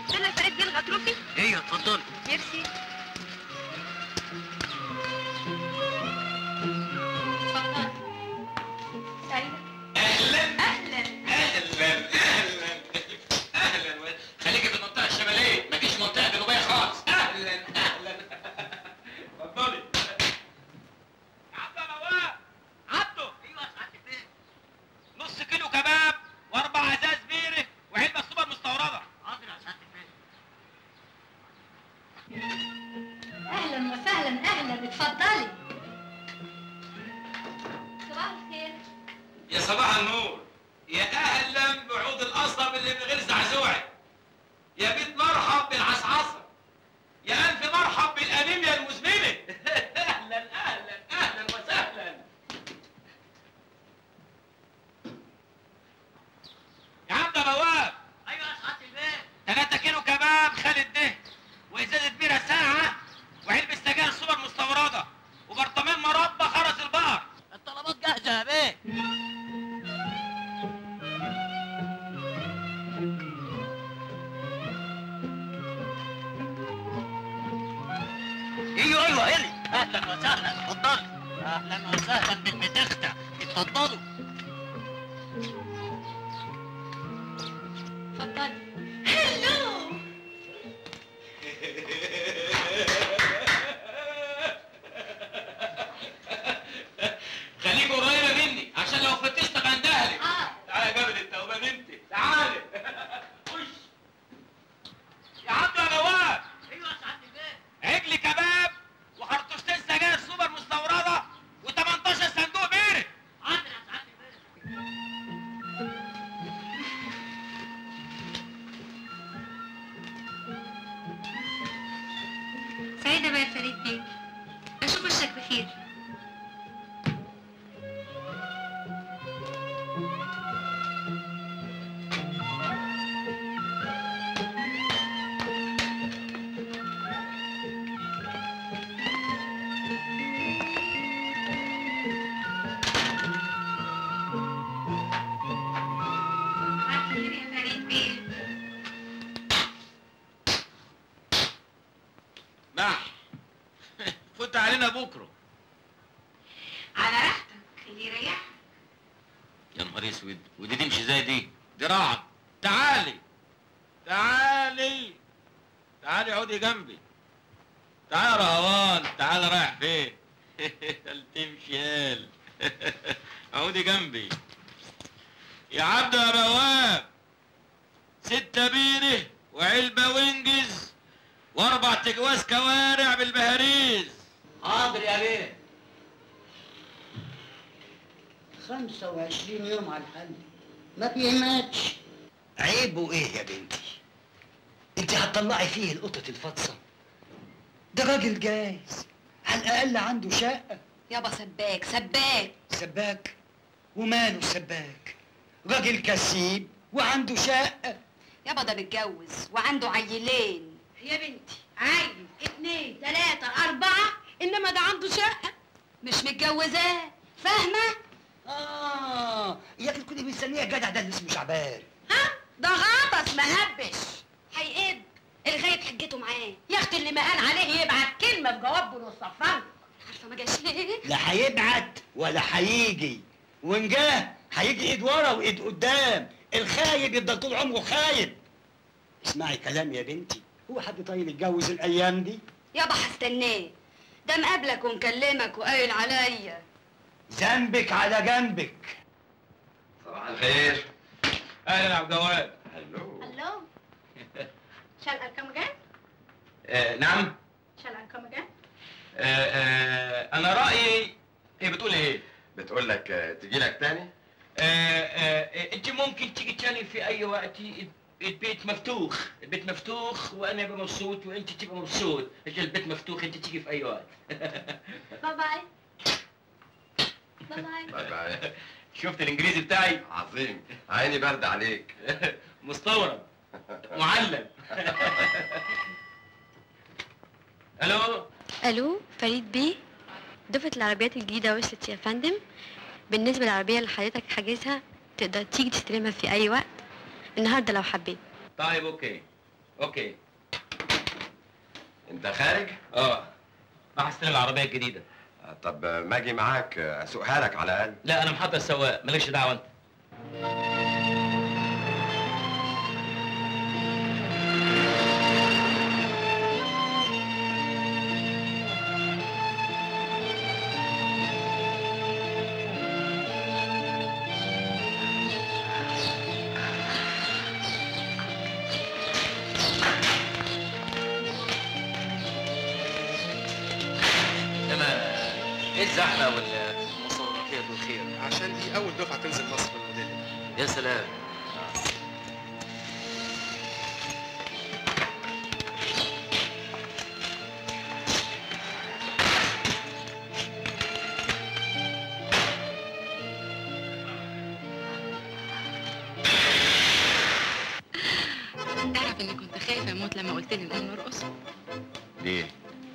استنى فريد بيه الغطروفي ايوه اتفضلي ميرسي سعيدة اهلا أهلا اهلا اهلا اهلا خليكي في المنطقه الشماليه مفيش منطقه جنوبيه خالص اهلا اهلا اتفضلي عبد الله عبده ايوه سعادتك نص كيلو كباب واربع ازاز بيره وعلبه سوبر مستورده حاضر يا سعادتك أهلا وسهلا أهلا اتفضلي صباح الخير يا صباح النور يا اهلا بعود القصب اللي من غير زعزوعي يا بيت مرحب بالعصعصه يا الف مرحب بالانيميا المزمنه اهلا اهلا اهلا وسهلا يا عم ده بواب ايوه يا سعاده البيت 3 كيلو كباب خالد ده وازازه بيره ساعه وعلبه سجاير سوبر مستورده وبرطمان مربى خرس البقر الطلبات جاهزه يا بيه ايوه ايوه الي اهلا وسهلا اتفضلي اهلا وسهلا بالمدختة اتفضلوا اتفضلي هلو خليك قريبه مني عشان لو فتشتك عند اهلك آه. تعالى يا جبل التوبه بنتي تعالى خش يا عبد يا نواب ايوه يا سعاده البيت عجل كباب وخرطوشتين سجاير سوبر مستورده و18 صندوق بيرة حاضر يا سعاده البيت سعيدة بقى فريد بيه أشوف وشك بخير خير يا فريد بيه نح فوت علينا بكره على راحتك اللي يريحك يا نهار اسود ودي تمشي زي دي دي رعب تعالي تعالي تعالي اقعدي جنبي تعالي يا رهوان تعالي رايح فين قال تمشي قال اقعدي جنبي يا عبد يا بواب ستة بيره وعلبة وينجز واربع تجواز كوارع بالبهاريز حاضر يا بيه 25 يوم على الحل ما بيهمتش عيبه ايه يا بنتي انت هتطلعي فيه القطة الفطسة ده راجل جايز على الاقل عنده شقة يابا سباك سباك سباك وماله سباك راجل كسيب وعنده شقة يابا ده متجوز وعنده عيلين يا بنتي عيل اتنين تلاتة أربعة إنما ده عنده شقة مش متجوزاه فاهمة؟ اه يا اخي كنت مستنيه الجدع ده اللي اسمه شعبان ها ده غطس مهبش هيقب الغايب حجته معاه يا أختي اللي ما قال عليه يبعت كلمة بجواب بالوصفان عارفة ما جاش ليه؟ لا هيبعت ولا هيجي وان جه هيجي ايد ورا وايد قدام الخايب يفضل طول عمره خايب اسمعي كلام يا بنتي هو حد طيب يتجوز الايام دي يابا هستناه ده مقابلك ومكلمك وقايل عليا ذنبك على جنبك صباح الخير اهلا يا عبد الجواد هلو هلو شال أرقام جاي آه نعم شال أرقام جاي آه آه انا رايي هي بتقول ايه بتقول لك آه، تجي لك تاني آه آه انت ممكن تيجي تاني في اي وقت البيت مفتوح البيت مفتوح وانا ابقى مبسوط وانت تبقى مبسوط اجي البيت مفتوح انت تيجي في اي وقت باي باي باي باي باي باي شفت الانجليزي بتاعي عظيم عيني برد عليك مستورد معلم الو الو فريد بيه دفعة العربيات الجديدة وصلت يا فندم بالنسبة للعربية اللي حضرتك حاجزها تقدر تيجي تستلمها في أي وقت النهاردة لو حبيت طيب اوكي اوكي انت خارج اه راح استلم العربيه الجديده آه، طب آه، ما اجي معاك آه، اسوقها لك على الاقل لا انا محضر سواق مالكش دعوه انت انما ايه الزحمه والمصورات والخير عشان دي اول دفعه تنزل مصر بالموديل ده. يا سلام تعرف اني كنت خايفه اموت لما قلت لي نقوم نرقص ليه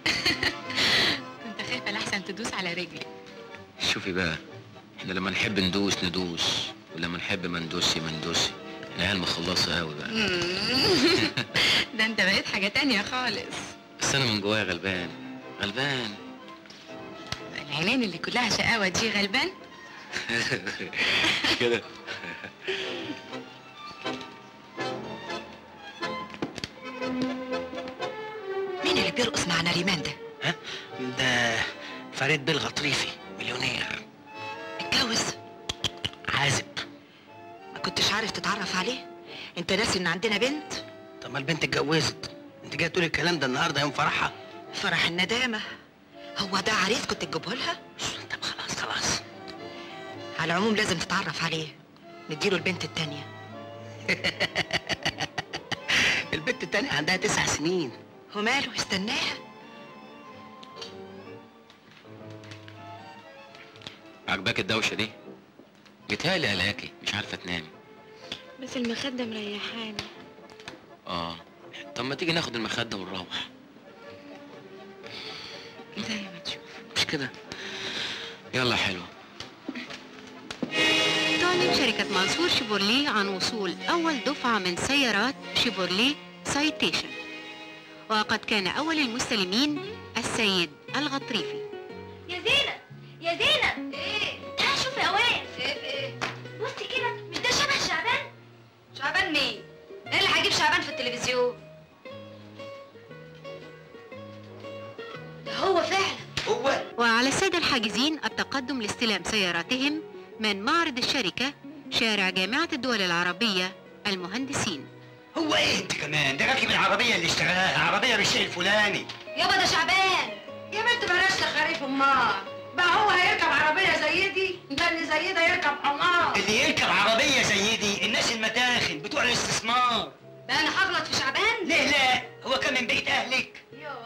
كنت خايفه لحسن تدوس على رجلي شوفي بقى احنا لما نحب ندوس ندوس ولما نحب ما ندوسش ما ندوسش احنا عيال مخلصه قوي بقى ده انت بقيت حاجه تانية خالص بس انا من جوايا غلبان غلبان العينين اللي كلها شقاوه دي غلبان كده مين اللي بيرقص مع نريمان ده ها ده فريد بالغطريفي مليونير اتجوز عازب ما كنتش عارف تتعرف عليه انت ناسي ان عندنا بنت طب ما البنت اتجوزت انت جاي تقولي الكلام ده النهارده يوم فرحها فرح الندامه هو ده عريس كنت تجيبه لها طب خلاص خلاص على العموم لازم تتعرف عليه نديله البنت التانية البنت التانية عندها تسع سنين وماله استناها عجباك الدوشه دي جيتهالي قلقاكي مش عارفه تنامي بس المخدة مريحاني اه طب ما تيجي ناخد المخده ونروح زي ما تشوف مش كده يلا حلوه تعلن شركة منصور شيفورلي عن وصول أول دفعة من سيارات شيفورلي سايتيشن وقد كان أول المستلمين السيد الغطريفي يا زينب يا زينب ايه تعالي شوفي يا واد ايه ايه بصي كده مش ده شبه شعبان شعبان مين ايه اللي هجيب شعبان في التلفزيون ده هو فعلا هو وعلى السادة الحاجزين التقدم لاستلام سياراتهم من معرض الشركة شارع جامعة الدول العربية المهندسين هو ايه انت كمان ده راكب العربيه اللي اشتراها عربيه بالشيء الفلاني يابا ده شعبان يا بنت بلاش تخريف امال بقى هو هيركب عربيه زي دي ده اللي زي ده يركب حمار اللي يركب عربيه زي دي الناس المتاخن بتوع الاستثمار بقى انا هغلط في شعبان ليه لا هو كان من بيت اهلك